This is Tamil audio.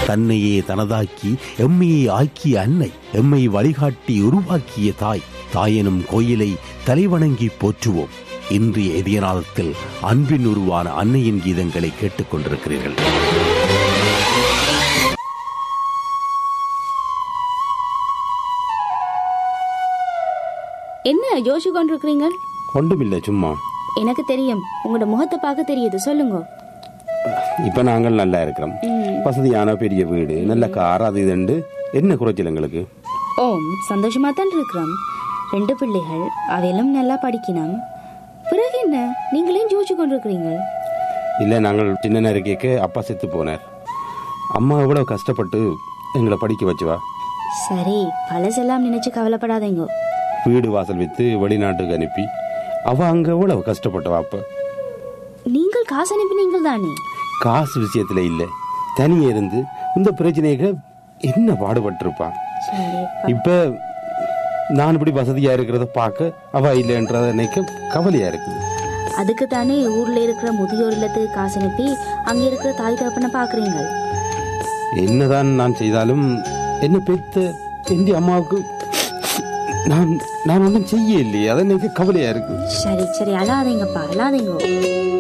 தன்னையே தனதாக்கி எம்மையை ஆக்கிய அன்னை எம்மை வழிகாட்டி உருவாக்கிய தாய் தாயெனும் கோயிலை தலைவணங்கி போற்றுவோம் இன்றைய எதியநாதத்தில் அன்பின் உருவான அன்னையின் கீதங்களை கேட்டுக் கொண்டிருக்கிறீர்கள் என்ன யோசிச்சு கொண்டிருக்கிறீங்க ஒன்றுமில்லை சும்மா எனக்கு தெரியும் உங்களோட முகத்தை பார்க்க தெரியுது சொல்லுங்க இப்ப நாங்கள் நல்லா இருக்கிறோம் வசதியான பெரிய வீடு நல்ல கார் அது இதுண்டு என்ன குறைச்சல் எங்களுக்கு ஓம் சந்தோஷமா தான் இருக்கிறோம் ரெண்டு பிள்ளைகள் அவையெல்லாம் நல்லா படிக்கணும் பிறகு என்ன நீங்களே யோசிச்சு கொண்டிருக்கிறீங்க இல்ல நாங்கள் சின்ன நேரக்கேக்க அப்பா செத்து போனார் அம்மா எவ்வளவு கஷ்டப்பட்டு எங்களை படிக்க வச்சுவா சரி பழசெல்லாம் நினைச்சு கவலைப்படாதீங்க வீடு வாசல் வித்து வெளிநாட்டுக்கு அனுப்பி அவ அங்க எவ்வளவு கஷ்டப்பட்டவா அப்ப நீங்கள் காசு அனுப்பினீங்கள் தானே காசு விஷயத்துல இல்ல தனியே இருந்து இந்த பிரச்சனைக்கு என்ன பாடுபட்டிருப்பான் சரி இப்ப நான் இப்படி வசதியா இருக்கிறத பார்க்க அவ இல்லைன்றத நினைக்க கவலையா இருக்குது அதுக்கு தானே ஊர்ல இருக்கிற முதியோர் இல்லத்துக்கு காசு அனுப்பி அங்க இருக்கிற தாய் தகப்பனை பாக்குறீங்க என்னதான் நான் செய்தாலும் என்ன பெத்த எந்த அம்மாவுக்கு நான் நான் ஒன்றும் செய்ய இல்லையே அதை நினைக்க கவலையா இருக்கு சரி சரி அழாதீங்கப்பா அழாதீங்க